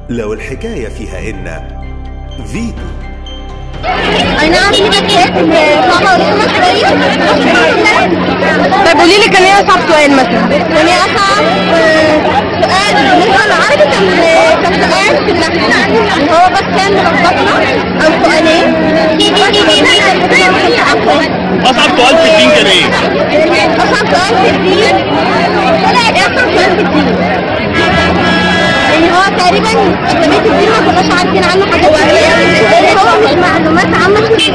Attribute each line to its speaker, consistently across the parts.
Speaker 1: لو الحكاية فيها إن فيتو
Speaker 2: اي نعم في حاجات صعبة قدامنا شوية طيب قولي لي كان ايه اصعب سؤال مثلا؟ كان ايه اصعب سؤال بالنسبة للعربي كان كان سؤال في النحو اللي هو بس كان ملخبطنا او سؤالين
Speaker 3: اصعب سؤال في الدين كان ايه؟
Speaker 2: اصعب سؤال في الدين طلع ايه اصعب سؤال في الدين؟ يعني هو تقريبا أغلبية الدين ما كناش عارفين عنه حاجات كتير لأن هو مش معلومات عامة كتير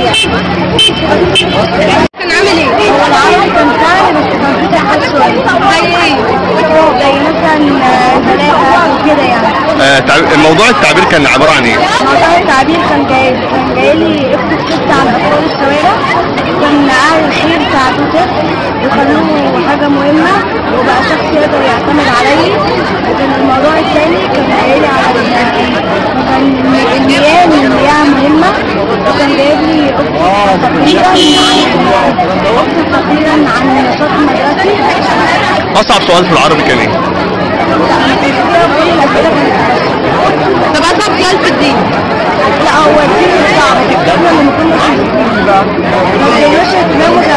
Speaker 2: كان عامل ايه؟ هو العربي كان سهل بس كان فيه حاجات شوية زي ايه؟ زي مثلا بلاغة وكده يعني
Speaker 3: آه تعب- موضوع التعبير كان عباره عن ايه؟
Speaker 2: موضوع التعبير كان جاي كان جاي لي اكتب ست عن اطفال الشوارع كان اهل الخير ساعدوه طفل وخلوه حاجه مهمه وبقى شخص يقدر يعتمد عليه وكان الموضوع الثاني كان جاي لي على ال- كان المياه المياه مهمه وكان جايب لي اكتب تقريرا عن اكتب تقريرا عن النشاط المدرسي
Speaker 3: اصعب سؤال في العربي كان ايه؟
Speaker 2: طب اصعب سؤال في الدين لا هو الدين صعب احنا اللي ما كناش ما كناش اهتمام